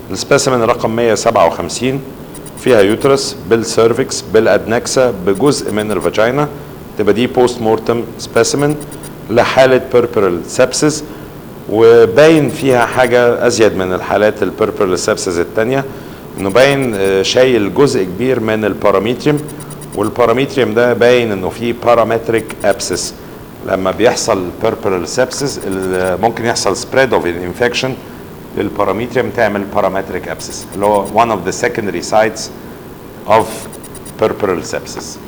السبيسيمن رقم 157 فيها يوترس بالسيرفكس بالادنكسا بجزء من الفاجينا تبقى دي بوست مورتم سبيسيمن لحاله بيربرال سبسس وباين فيها حاجه ازيد من الحالات البيربرال سبسس الثانيه انه باين آه، شايل جزء كبير من الباراميتريوم والباراميتريوم ده باين انه فيه بارامتريك ابسس لما بيحصل بيربرال سبسس ممكن يحصل سبريد اوف انفكشن للباراميتريوم تعمل بارامتريك ابسس اللي هو one of the secondary sites of purpural sepsis